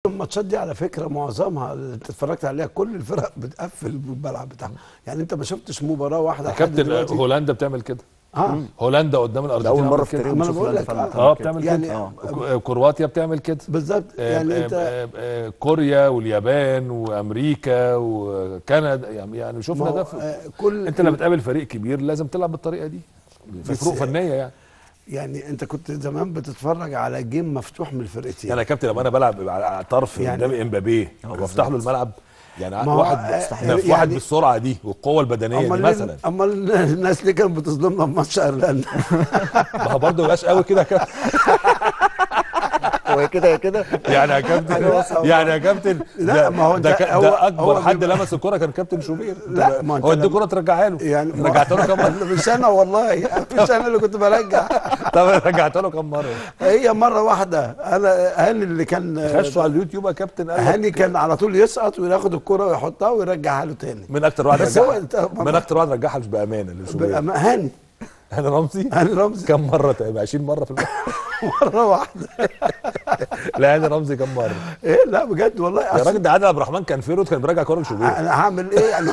الماتشات دي على فكره معظمها اللي انت اتفرجت عليها كل الفرق بتقفل الملعب بتاعها يعني انت ما شفتش مباراه واحده يا لحد كابتن دلوقتي. هولندا بتعمل كده اه هولندا قدام ده الارجنتين اول مره عملت في كده. تاريخ ما أنا نشوف بقول هولندا لك، فعلا آه. بتعمل اه كده. بتعمل يعني كده آه. كو- كرواتيا بتعمل كده بالظبط يعني آه، انت آه، آه، كوريا واليابان وامريكا وكندا يعني يعني ما شفنا هو، ده في آه، كل انت لما بتقابل فريق كبير لازم تلعب بالطريقه دي في بس- فروق فنيه يعني يعني انت كنت زمان بتتفرج على جيم مفتوح من الفرقتين يعني يا كابتن لما انا بلعب على طرف يعني- قدامي امبابي وافتح له الملعب يعني ما هو، واحد آه، مستحيل واحد يعني- بالسرعه دي والقوه البدنيه دي امال مثلا ليه- امال الناس ليه كانت بتظلمنا في ماتش ايرلندا ما هو برضه مبقاش قوي كده يا كابتن هو يا كده يا كده يعني يا كابتن لا، يعني يا كابتن لا، ده- ما هو ده, أنت- كا- هو- ده اكبر هو حد بيبقى- لمس الكره كان كابتن شوبير لا، ما أنت هو ادي لما- كره ترجعها له يعني ما- رجعت له كم مره مش انا والله مش انا اللي كنت برجع طب رجعت له كم مره هي مره واحده انا هاني اللي كان خشوا على اليوتيوب يا كابتن قال لك هاني كان على طول يسقط وياخد الكره ويحطها ويرجعها له تاني من اكتر واحد بس هو رجعها أنت- من اكتر واحد رجعها مش بامانه لشوبير بأما- هاني هاني رمزي هاني رمزي كم مره تقريبا 20 مره في الملعب مره واحده لا هاني رمزي كم مره ايه لا بجد والله يا أصل راجل ده عادل عبد الرحمن كان فيرود كان بيرجع كوره لشوبير انا هعمل ايه يعني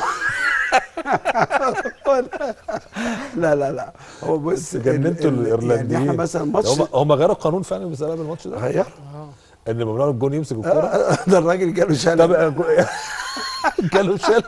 لا لا لا هو بص جننتوا ال- ال- الايرلنديين يعني احنا مثلا ماتش هم هم غيروا القانون فعلا بسبب الماتش ده غير ان ممنوع الجون يمسك الكوره ده الراجل جاله طب شلل جاله شلل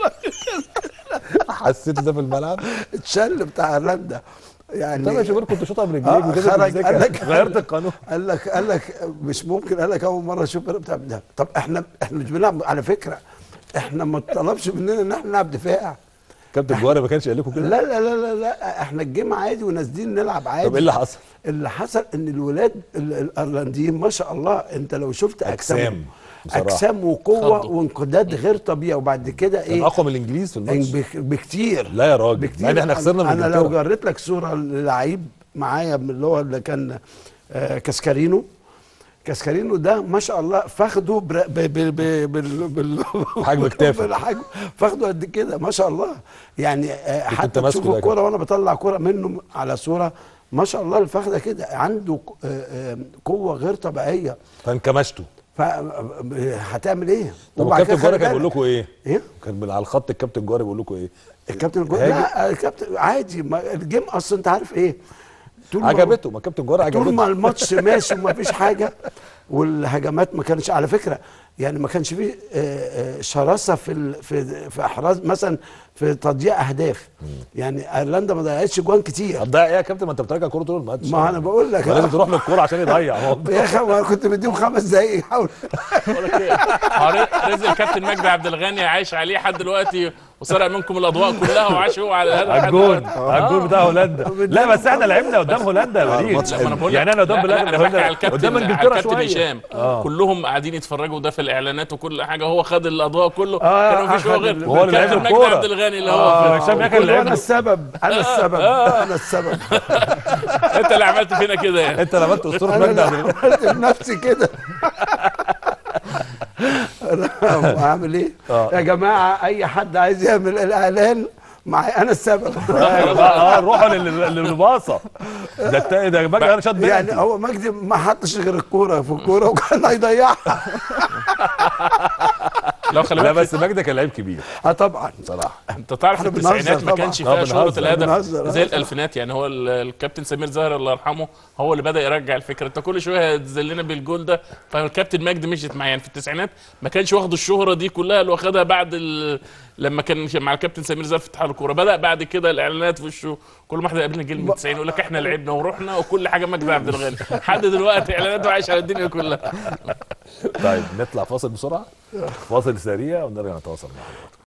حسيت ده في الملعب الشل بتاع ايرلندا يعني طب يا شوبير كنت شوطها برجليك آه، وكده خرج تمسكها. قال لك غيرت القانون قال لك قال لك مش ممكن قال لك اول مره اشوف فرقه بتاع ده طب احنا احنا مش بنلعب على فكره احنا ما طلبش مننا ان احنا نلعب دفاع كابتن جوهري ما كانش قال لكم كده لا لا لا لا لا احنا الجيم عادي ونازلين نلعب عادي طب ايه اللي حصل؟ اللي حصل ان الولاد ال- الايرلنديين ما شاء الله انت لو شفت أجسام، اجسام بصراحة. اجسام وقوه خضوا. وانقداد غير طبيعي وبعد كده كان ايه اقوى من الانجليز في الماتش بك- بكتير لا يا راجل بكتير مع ان احنا خسرنا من انا لو انجلترا جريت لك صوره للعيب معايا من اللي هو اللي كان آه كاسكارينو كاسكارينو ده ما شاء الله فاخده بر... ب... ب... ب... بال... بال... حجم كتافه. بالحجم فاخده قد كده ما شاء الله يعني آه كنت حتى ماسكه تشوف ده الكوره وانا بطلع كوره منه على صوره ما شاء الله الفخده كده عنده ك- آه، آه، قوه غير طبيعيه فانكمشتوا فهتعمل ايه؟ طب وبعد الكابتن كده جوهري خلي كان بيقول بالك. لكم ايه؟ ايه؟ كان من على الخط الكابتن جوهري بيقول لكم ايه؟ الكابتن الجو... هاجم. لا الكابتن عادي ما الجيم اصلا انت عارف ايه طول ما- عجبته ما الكابتن جوهري طول ما عجبته الماتش ماشي وما فيش حاجه والهجمات ما كانش على فكره يعني ما كانش فيه آه، آه، شراسه في ال... في في احراز مثلا في تضييع اهداف يعني ايرلندا ما ضيعتش جوان كتير هتضيع ايه يا كابتن ما انت بترجع كوره طول الماتش ما انا بقول لك ما لازم تروح للكوره عشان يضيع هو يا اخي ما كنت مديهم خمس دقايق يحاول بقول لك ايه هو رزق الكابتن مجدي عبد الغني عايش عليه لحد دلوقتي وسرق منكم الاضواء كلها وعاش هو على هذا على لحد الجون دلوقتي. على الجون بتاع هولندا لا بس احنا لعبنا قدام هولندا يا وليد الماتش ما انا بقول يعني انا قدام لا، لا، انا بلاد بحكي على الكابتن قدام على انجلترا الكابتن شويه هشام آه. كلهم قاعدين يتفرجوا ده في الاعلانات وكل حاجه هو خد الاضواء كله آه، كان مفيش هو أخد غير ال- هو اللي لعب كابتن مجدي الكورة. عبد الغني اللي آه، هو هشام ياكل وانا لعبنا السبب انا السبب انا السبب انت اللي عملت فينا كده يعني انت اللي عملت اسطوره انا مجدي اللي عبد الغني عملت بنفسي كده اعمل ايه آه. يا جماعه اي حد عايز يعمل الاعلان معايا انا السبب اه روحوا لل- للباصه ده التاني ده مجدي انا شاط يعني بنتي هو مجدي ما حطش غير الكوره في الكوره وكان هيضيعها لو خلي لا بالك بس مجدي كان لعيب كبير اه طبعا بصراحه انت تعرف احنا التسعينات بنهزر ما طبعا. كانش اه فيها شهرة بنهزر، الهدف بنهزر، زي اه. الالفينات يعني هو ال- الكابتن سمير زاهر الله يرحمه هو اللي بدا يرجع الفكره انت كل شويه تذلنا بالجول ده فالكابتن مجدي مشيت معاه يعني في التسعينات ما كانش واخد الشهره دي كلها اللي واخدها بعد ال... لما كان مع الكابتن سمير زاهر في اتحاد الكوره بدا بعد كده الاعلانات في وشه كل ما احنا قابلنا جيل من 90 يقول لك احنا لعبنا ورحنا وكل حاجه مجدي عبد الغني لحد دلوقتي اعلاناته عايشه على الدنيا كلها طيب نطلع فاصل بسرعه فاصل سريع ونرجع نتواصل مع حضراتكم